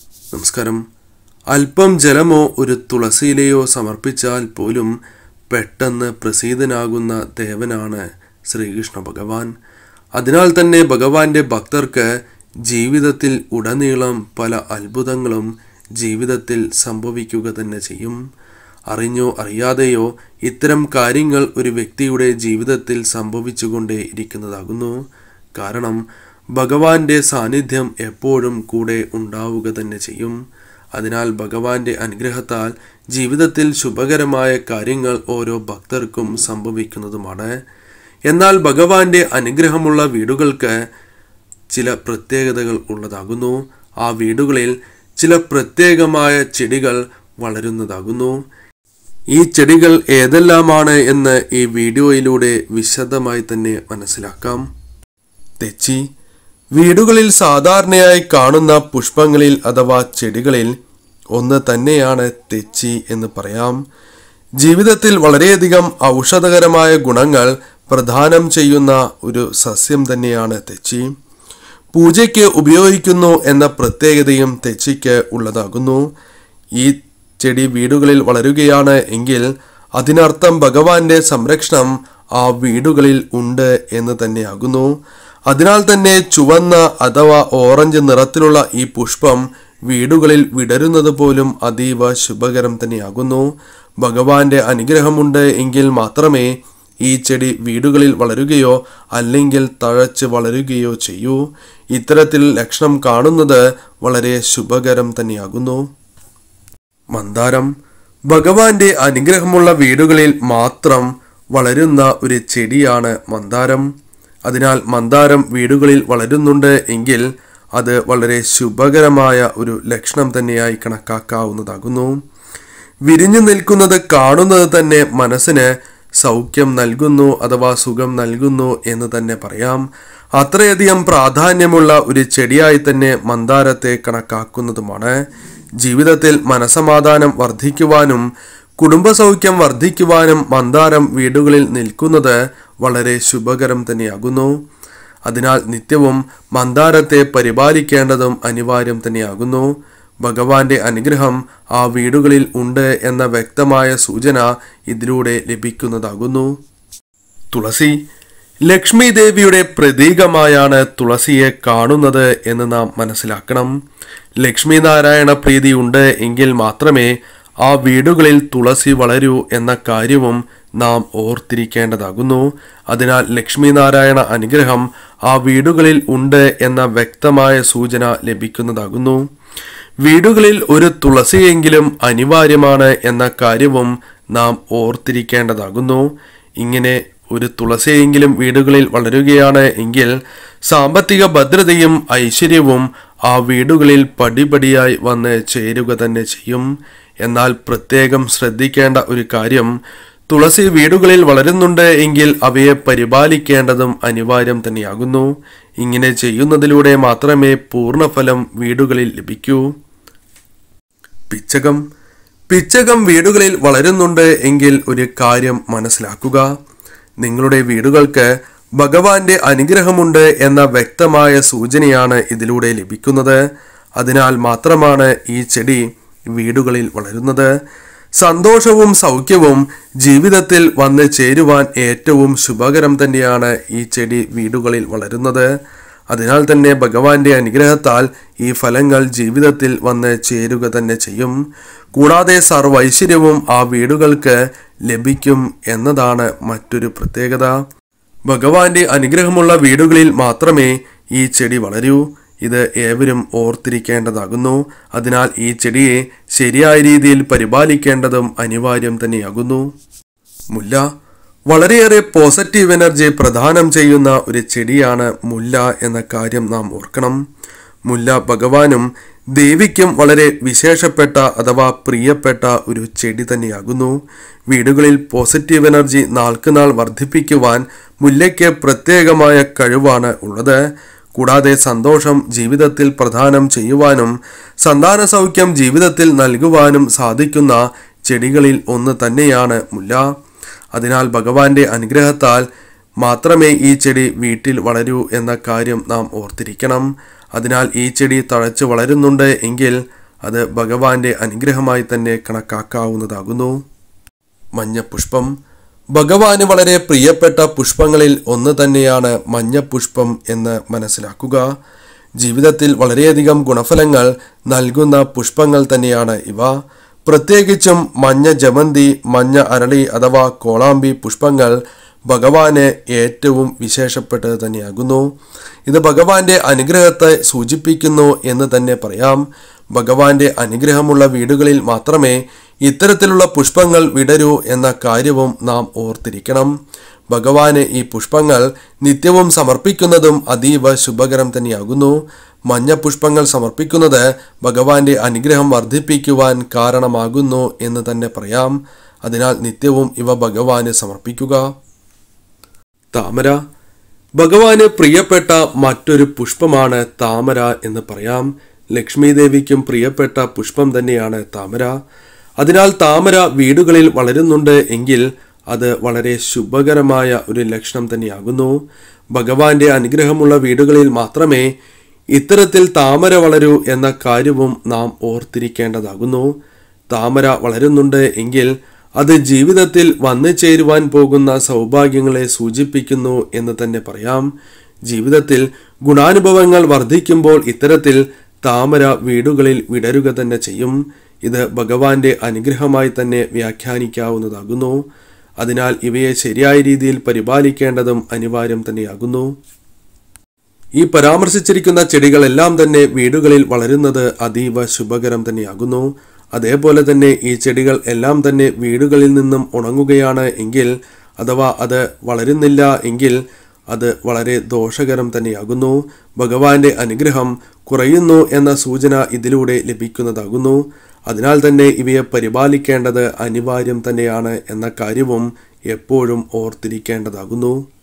നമസ്കാരം അല്പം ജലമോ ഒരു തുളസിയിലയോ സമർപ്പിച്ചാൽ പോലും പെട്ടെന്ന് പ്രസീതനാകുന്ന ദേവനാണ് ശ്രീകൃഷ്ണ ഭഗവാൻ അതിനാൽ തന്നെ ഭഗവാന്റെ ഭക്തർക്ക് ജീവിതത്തിൽ ഉടനീളം പല അത്ഭുതങ്ങളും ജീവിതത്തിൽ സംഭവിക്കുക തന്നെ ചെയ്യും അറിഞ്ഞോ അറിയാതെയോ ഇത്തരം കാര്യങ്ങൾ ഒരു വ്യക്തിയുടെ ജീവിതത്തിൽ സംഭവിച്ചുകൊണ്ടേ ഇരിക്കുന്നതാകുന്നു കാരണം ഭഗവാന്റെ സാന്നിധ്യം എപ്പോഴും കൂടെ ഉണ്ടാവുക തന്നെ ചെയ്യും അതിനാൽ ഭഗവാന്റെ അനുഗ്രഹത്താൽ ജീവിതത്തിൽ ശുഭകരമായ കാര്യങ്ങൾ ഓരോ ഭക്തർക്കും സംഭവിക്കുന്നതുമാണ് എന്നാൽ ഭഗവാന്റെ അനുഗ്രഹമുള്ള വീടുകൾക്ക് ചില പ്രത്യേകതകൾ ഉള്ളതാകുന്നു ആ വീടുകളിൽ ചില പ്രത്യേകമായ ചെടികൾ വളരുന്നതാകുന്നു ഈ ചെടികൾ ഏതെല്ലാമാണ് എന്ന് ഈ വീഡിയോയിലൂടെ വിശദമായി തന്നെ മനസ്സിലാക്കാം തെച്ചി വീടുകളിൽ സാധാരണയായി കാണുന്ന പുഷ്പങ്ങളിൽ അഥവാ ചെടികളിൽ ഒന്ന് തന്നെയാണ് തെച്ചി എന്ന് പറയാം ജീവിതത്തിൽ വളരെയധികം ഔഷധകരമായ ഗുണങ്ങൾ പ്രദാനം ചെയ്യുന്ന ഒരു സസ്യം തന്നെയാണ് തെച്ചി പൂജയ്ക്ക് ഉപയോഗിക്കുന്നു എന്ന പ്രത്യേകതയും തെച്ചിക്ക് ഉള്ളതാകുന്നു ഈ ചെടി വീടുകളിൽ വളരുകയാണ് എങ്കിൽ അതിനർത്ഥം ഭഗവാന്റെ സംരക്ഷണം ആ വീടുകളിൽ ഉണ്ട് എന്ന് തന്നെയാകുന്നു അതിനാൽ തന്നെ ചുവന്ന അഥവാ ഓറഞ്ച് നിറത്തിലുള്ള ഈ പുഷ്പം വീടുകളിൽ വിടരുന്നത് പോലും അതീവ ശുഭകരം തന്നെയാകുന്നു ഭഗവാന്റെ അനുഗ്രഹമുണ്ട് എങ്കിൽ മാത്രമേ ഈ ചെടി വീടുകളിൽ വളരുകയോ അല്ലെങ്കിൽ തഴച്ച് വളരുകയോ ചെയ്യൂ ഇത്തരത്തിൽ ലക്ഷണം കാണുന്നത് വളരെ ശുഭകരം തന്നെയാകുന്നു മന്ദാരം ഭഗവാന്റെ അനുഗ്രഹമുള്ള വീടുകളിൽ മാത്രം വളരുന്ന ഒരു ചെടിയാണ് മന്ദാരം അതിനാൽ മന്ദാരം വീടുകളിൽ വളരുന്നുണ്ട് എങ്കിൽ അത് വളരെ ശുഭകരമായ ഒരു ലക്ഷണം തന്നെയായി കണക്കാക്കാവുന്നതാകുന്നു വിരിഞ്ഞു നിൽക്കുന്നത് കാണുന്നത് തന്നെ മനസ്സിന് സൗഖ്യം നൽകുന്നു അഥവാ സുഖം നൽകുന്നു എന്ന് തന്നെ പറയാം അത്രയധികം പ്രാധാന്യമുള്ള ഒരു ചെടിയായി തന്നെ മന്ദാരത്തെ കണക്കാക്കുന്നതുമാണ് ജീവിതത്തിൽ മനസമാധാനം വർദ്ധിക്കുവാനും കുടുംബസൗഖ്യം വർദ്ധിക്കുവാനും മന്ദാരം വീടുകളിൽ നിൽക്കുന്നത് വളരെ ശുഭകരം തന്നെയാകുന്നു അതിനാൽ നിത്യവും മന്ദാരത്തെ പരിപാലിക്കേണ്ടതും അനിവാര്യം തന്നെയാകുന്നു ഭഗവാന്റെ അനുഗ്രഹം ആ വീടുകളിൽ ഉണ്ട് എന്ന വ്യക്തമായ സൂചന ഇതിലൂടെ ലഭിക്കുന്നതാകുന്നു തുളസി ലക്ഷ്മി ദേവിയുടെ പ്രതീകമായാണ് തുളസിയെ കാണുന്നത് എന്ന് നാം മനസ്സിലാക്കണം ലക്ഷ്മി നാരായണ പ്രീതി ഉണ്ട് എങ്കിൽ മാത്രമേ ആ വീടുകളിൽ തുളസി വളരൂ എന്ന കാര്യവും നാം ഓർത്തിരിക്കേണ്ടതാകുന്നു അതിനാൽ ലക്ഷ്മി നാരായണ അനുഗ്രഹം ആ വീടുകളിൽ ഉണ്ട് എന്ന വ്യക്തമായ സൂചന ലഭിക്കുന്നതാകുന്നു വീടുകളിൽ ഒരു തുളസിയെങ്കിലും അനിവാര്യമാണ് എന്ന കാര്യവും നാം ഓർത്തിരിക്കേണ്ടതാകുന്നു ഇങ്ങനെ ഒരു തുളസിയെങ്കിലും വീടുകളിൽ വളരുകയാണ് എങ്കിൽ സാമ്പത്തിക ഭദ്രതയും ഐശ്വര്യവും ആ വീടുകളിൽ പടിപടിയായി വന്ന് ചേരുക തന്നെ ചെയ്യും എന്നാൽ പ്രത്യേകം ശ്രദ്ധിക്കേണ്ട ഒരു കാര്യം തുളസി വീടുകളിൽ വളരുന്നുണ്ട് എങ്കിൽ അവയെ പരിപാലിക്കേണ്ടതും അനിവാര്യം തന്നെയാകുന്നു ഇങ്ങനെ ചെയ്യുന്നതിലൂടെ മാത്രമേ പൂർണ്ണഫലം വീടുകളിൽ ലഭിക്കൂ പിച്ചകം പിച്ചകം വീടുകളിൽ വളരുന്നുണ്ട് എങ്കിൽ ഒരു കാര്യം മനസ്സിലാക്കുക നിങ്ങളുടെ വീടുകൾക്ക് ഭഗവാന്റെ അനുഗ്രഹമുണ്ട് എന്ന വ്യക്തമായ സൂചനയാണ് ഇതിലൂടെ ലഭിക്കുന്നത് അതിനാൽ മാത്രമാണ് ഈ ചെടി വീടുകളിൽ വളരുന്നത് സന്തോഷവും സൗഖ്യവും ജീവിതത്തിൽ വന്ന് ചേരുവാൻ ഏറ്റവും ശുഭകരം തന്നെയാണ് ഈ ചെടി വീടുകളിൽ വളരുന്നത് അതിനാൽ തന്നെ ഭഗവാന്റെ അനുഗ്രഹത്താൽ ഈ ഫലങ്ങൾ ജീവിതത്തിൽ വന്ന് ചേരുക തന്നെ ചെയ്യും കൂടാതെ സർവൈശ്വര്യവും ആ വീടുകൾക്ക് ലഭിക്കും എന്നതാണ് മറ്റൊരു പ്രത്യേകത ഭഗവാന്റെ അനുഗ്രഹമുള്ള വീടുകളിൽ മാത്രമേ ഈ ചെടി വളരൂ ഇത് ഏവരും ഓർത്തിരിക്കേണ്ടതാകുന്നു അതിനാൽ ഈ ചെടിയെ ശരിയായ രീതിയിൽ പരിപാലിക്കേണ്ടതും അനിവാര്യം തന്നെയാകുന്നു മുല്ല വളരെയേറെ പോസിറ്റീവ് എനർജി പ്രദാനം ചെയ്യുന്ന ഒരു ചെടിയാണ് മുല്ല എന്ന കാര്യം നാം ഓർക്കണം മുല്ല ഭഗവാനും ദേവിക്കും വളരെ വിശേഷപ്പെട്ട അഥവാ പ്രിയപ്പെട്ട ഒരു ചെടി തന്നെയാകുന്നു വീടുകളിൽ പോസിറ്റീവ് എനർജി നാൾക്കുനാൾ വർദ്ധിപ്പിക്കുവാൻ മുല്ലയ്ക്ക് പ്രത്യേകമായ കഴിവാണ് ഉള്ളത് കൂടാതെ സന്തോഷം ജീവിതത്തിൽ പ്രദാനം ചെയ്യുവാനും സന്താന സൗഖ്യം ജീവിതത്തിൽ നൽകുവാനും സാധിക്കുന്ന ചെടികളിൽ ഒന്ന് തന്നെയാണ് മുല്ല അതിനാൽ ഭഗവാന്റെ അനുഗ്രഹത്താൽ മാത്രമേ ഈ ചെടി വീട്ടിൽ വളരൂ എന്ന കാര്യം നാം ഓർത്തിരിക്കണം അതിനാൽ ഈ ചെടി തഴച്ചു വളരുന്നുണ്ട് എങ്കിൽ അത് ഭഗവാന്റെ അനുഗ്രഹമായി തന്നെ കണക്കാക്കാവുന്നതാകുന്നു മഞ്ഞപ്പുഷ്പം ഭഗവാന് വളരെ പ്രിയപ്പെട്ട പുഷ്പങ്ങളിൽ ഒന്ന് തന്നെയാണ് മഞ്ഞപ്പുഷ്പം എന്ന് മനസ്സിലാക്കുക ജീവിതത്തിൽ വളരെയധികം ഗുണഫലങ്ങൾ നൽകുന്ന പുഷ്പങ്ങൾ തന്നെയാണ് ഇവ പ്രത്യേകിച്ചും മഞ്ഞ ജമന്തി മഞ്ഞ അരളി അഥവാ കോളാമ്പി പുഷ്പങ്ങൾ ഭഗവാന് ഏറ്റവും വിശേഷപ്പെട്ടത് തന്നെയാകുന്നു ഇത് ഭഗവാന്റെ അനുഗ്രഹത്തെ സൂചിപ്പിക്കുന്നു എന്ന് തന്നെ പറയാം ഭഗവാന്റെ അനുഗ്രഹമുള്ള വീടുകളിൽ മാത്രമേ ഇത്തരത്തിലുള്ള പുഷ്പങ്ങൾ വിടരൂ എന്ന കാര്യവും നാം ഓർത്തിരിക്കണം ഭഗവാന് ഈ പുഷ്പങ്ങൾ നിത്യവും സമർപ്പിക്കുന്നതും അതീവ ശുഭകരം തന്നെയാകുന്നു മഞ്ഞ പുഷ്പങ്ങൾ സമർപ്പിക്കുന്നത് ഭഗവാന്റെ അനുഗ്രഹം വർദ്ധിപ്പിക്കുവാൻ കാരണമാകുന്നു എന്ന് തന്നെ പറയാം അതിനാൽ നിത്യവും ഇവ ഭഗവാന് സമർപ്പിക്കുക താമര ഭഗവാന് പ്രിയപ്പെട്ട മറ്റൊരു പുഷ്പമാണ് താമര എന്ന് പറയാം ലക്ഷ്മി ദേവിക്കും പ്രിയപ്പെട്ട പുഷ്പം തന്നെയാണ് താമര അതിനാൽ താമര വീടുകളിൽ വളരുന്നുണ്ട് എങ്കിൽ അത് വളരെ ശുഭകരമായ ഒരു ലക്ഷണം തന്നെയാകുന്നു ഭഗവാന്റെ അനുഗ്രഹമുള്ള വീടുകളിൽ മാത്രമേ ഇത്തരത്തിൽ താമര വളരൂ എന്ന കാര്യവും നാം ഓർത്തിരിക്കേണ്ടതാകുന്നു താമര വളരുന്നുണ്ട് എങ്കിൽ അത് ജീവിതത്തിൽ വന്നു ചേരുവാൻ പോകുന്ന സൗഭാഗ്യങ്ങളെ സൂചിപ്പിക്കുന്നു എന്ന് തന്നെ പറയാം ജീവിതത്തിൽ ഗുണാനുഭവങ്ങൾ വർദ്ധിക്കുമ്പോൾ ഇത്തരത്തിൽ താമര വീടുകളിൽ വിടരുക തന്നെ ചെയ്യും ഇത് ഭഗവാന്റെ അനുഗ്രഹമായി തന്നെ വ്യാഖ്യാനിക്കാവുന്നതാകുന്നു അതിനാൽ ഇവയെ ശരിയായ രീതിയിൽ പരിപാലിക്കേണ്ടതും അനിവാര്യം തന്നെയാകുന്നു ഈ പരാമർശിച്ചിരിക്കുന്ന ചെടികളെല്ലാം തന്നെ വീടുകളിൽ വളരുന്നത് അതീവ ശുഭകരം തന്നെയാകുന്നു അതേപോലെ തന്നെ ഈ ചെടികൾ എല്ലാം തന്നെ വീടുകളിൽ നിന്നും ഉണങ്ങുകയാണ് എങ്കിൽ അഥവാ അത് വളരുന്നില്ല എങ്കിൽ അത് വളരെ ദോഷകരം തന്നെയാകുന്നു ഭഗവാന്റെ അനുഗ്രഹം കുറയുന്നു എന്ന സൂചന ഇതിലൂടെ ലഭിക്കുന്നതാകുന്നു അതിനാൽ തന്നെ ഇവയെ പരിപാലിക്കേണ്ടത് അനിവാര്യം തന്നെയാണ് എന്ന കാര്യവും എപ്പോഴും ഓർത്തിരിക്കേണ്ടതാകുന്നു